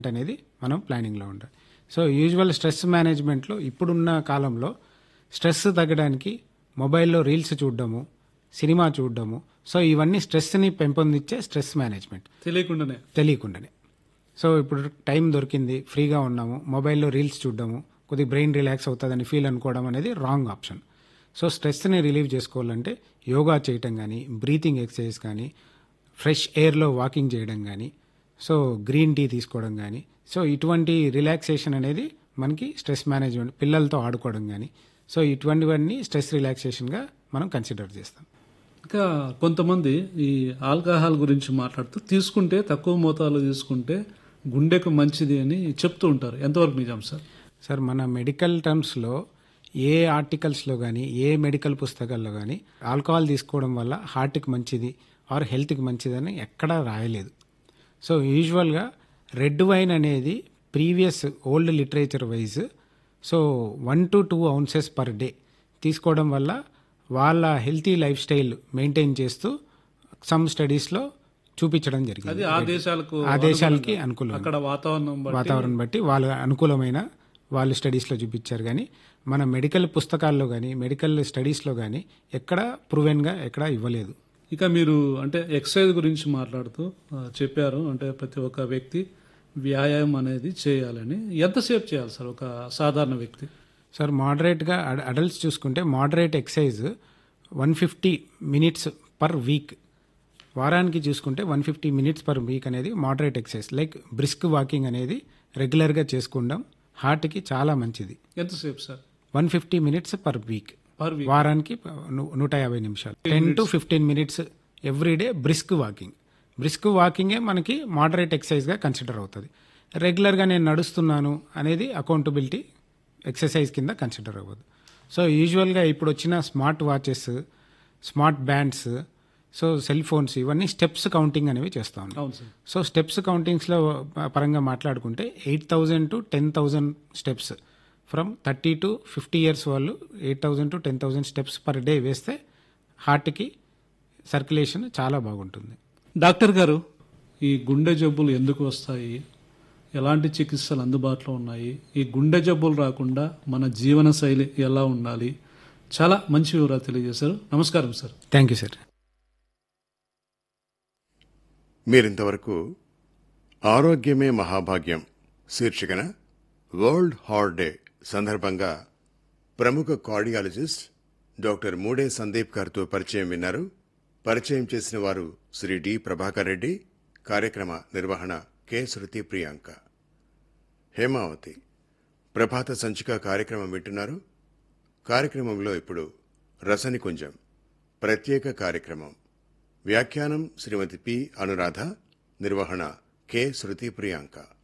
అనేది మనం ప్లానింగ్లో ఉండాలి సో యూజువల్ స్ట్రెస్ మేనేజ్మెంట్లో ఇప్పుడున్న కాలంలో స్ట్రెస్ తగ్గడానికి మొబైల్లో రీల్స్ చూడడము సినిమా చూడడము సో ఇవన్నీ స్ట్రెస్ని పెంపొందించే స్ట్రెస్ మేనేజ్మెంట్ తెలియకుండానే తెలియకుండానే సో ఇప్పుడు టైం దొరికింది ఫ్రీగా ఉన్నాము మొబైల్లో రీల్స్ చూడడము కొద్దిగా బ్రెయిన్ రిలాక్స్ అవుతుందని ఫీల్ అనుకోవడం అనేది రాంగ్ ఆప్షన్ సో స్ట్రెస్ని రిలీవ్ చేసుకోవాలంటే యోగా చేయటం కానీ బ్రీతింగ్ ఎక్సర్సైజ్ కానీ ఫ్రెష్ ఎయిర్లో వాకింగ్ చేయడం కానీ సో గ్రీన్ టీ తీసుకోవడం కానీ సో ఇటువంటి రిలాక్సేషన్ అనేది మనకి స్ట్రెస్ మేనేజ్మెంట్ పిల్లలతో ఆడుకోవడం కానీ సో ఇటువంటివన్నీ స్ట్రెస్ రిలాక్సేషన్గా మనం కన్సిడర్ చేస్తాం ఇంకా కొంతమంది ఈ ఆల్కహాల్ గురించి మాట్లాడుతూ తీసుకుంటే తక్కువ మోతాదులో తీసుకుంటే గుండెకు మంచిది అని చెప్తూ ఉంటారు ఎంతవరకు నిజం సార్ సార్ మన మెడికల్ టర్మ్స్లో ఏ ఆర్టికల్స్లో కానీ ఏ మెడికల్ పుస్తకాల్లో కానీ ఆల్కహాల్ తీసుకోవడం వల్ల హార్ట్కి మంచిది ఆర్ హెల్త్కి మంచిదని ఎక్కడా రాయలేదు సో యూజువల్గా రెడ్ వైన్ అనేది previous old literature wise so one to two ounces per day తీసుకోవడం వల్ల వాళ్ళ హెల్తీ లైఫ్ స్టైల్ మెయింటైన్ చేస్తూ సమ్ స్టడీస్లో చూపించడం జరిగింది అది ఆ దేశాలకు ఆ దేశాలకి అనుకూలం అక్కడ వాతావరణం బట్టి వాతావరణం బట్టి వాళ్ళ అనుకూలమైన వాళ్ళు స్టడీస్లో చూపించారు కానీ మన మెడికల్ పుస్తకాల్లో కానీ మెడికల్ స్టడీస్లో కానీ ఎక్కడ ప్రూవెన్గా ఎక్కడ ఇవ్వలేదు ఇక మీరు అంటే ఎక్సర్సైజ్ గురించి మాట్లాడుతూ ఆ, చెప్పారు అంటే ప్రతి ఒక్క వ్యక్తి వ్యాయామం అనేది చేయాలని ఎంతసేపు చేయాలి సార్ ఒక సాధారణ వ్యక్తి సార్ మోడరేట్గా అడల్ట్స్ చూసుకుంటే moderate exercise one fifty minutes per week వారానికి చూసుకుంటే one fifty minutes per week అనేది moderate exercise like brisk walking అనేది రెగ్యులర్గా చేసుకుంటాం హార్ట్కి చాలా మంచిది ఎంతసేపు sir one fifty minutes per week per week వారానికి ను- నూట యాభై నిమిషాలు ten to fifteen minutes every day brisk walking brisk వాకింగే మనకి మోడరేట్ ఎక్సర్సైజ్గా కన్సిడర్ అవుతుంది రెగ్యులర్గా నేను నడుస్తున్నాను అనేది అకౌంటబిలిటీ ఎక్సర్సైజ్ కింద కన్సిడర్ అవ్వదు సో యూజువల్గా ఇప్పుడు వచ్చిన smart watches smart bands so cell phones ఇవన్నీ స్టెప్స్ కౌంటింగ్ అనేవి చేస్తా ఉన్నాయి అవును సార్ సో స్టెప్స్ కౌంటింగ్స్లో పరంగా మాట్లాడుకుంటే eight thousand to ten thousand steps from thirty to fifty years వాళ్ళు eight thousand to ten thousand steps per day వేస్తే హార్ట్కి సర్క్యులేషన్ చాలా బాగుంటుంది డాక్టర్ గారు ఈ గుండె జబ్బులు ఎందుకు వస్తాయి ఎలాంటి చికిత్సలు అందుబాటులో ఉన్నాయి ఈ గుండె జబ్బులు రాకుండా మన జీవన శైలి ఎలా ఉండాలి చాలా మంచి వివరాలు తెలియజేశారు నమస్కారం సార్ థ్యాంక్ యూ సార్ మీరింతవరకు ఆరోగ్యమే మహాభాగ్యం శీర్షికన వరల్డ్ హార్ట్ డే సందర్భంగా ప్రముఖ కార్డియాలజిస్ట్ డాక్టర్ మూడే సందీప్ గారితో పరిచయం విన్నారు పరిచయం చేసిన వారు శ్రీ డి ప్రభాకర్ రెడ్డి కార్యక్రమ నిర్వహణ కె శృతి ప్రియాంక హేమావతి ప్రభాత సంచిక కార్యక్రమం వింటున్నారు కార్యక్రమంలో ఇప్పుడు రసనికుంజం ప్రత్యేక కార్యక్రమం వ్యాఖ్యానం శ్రీమతి పి అనురాధ నిర్వహణ కె శృతి ప్రియాంక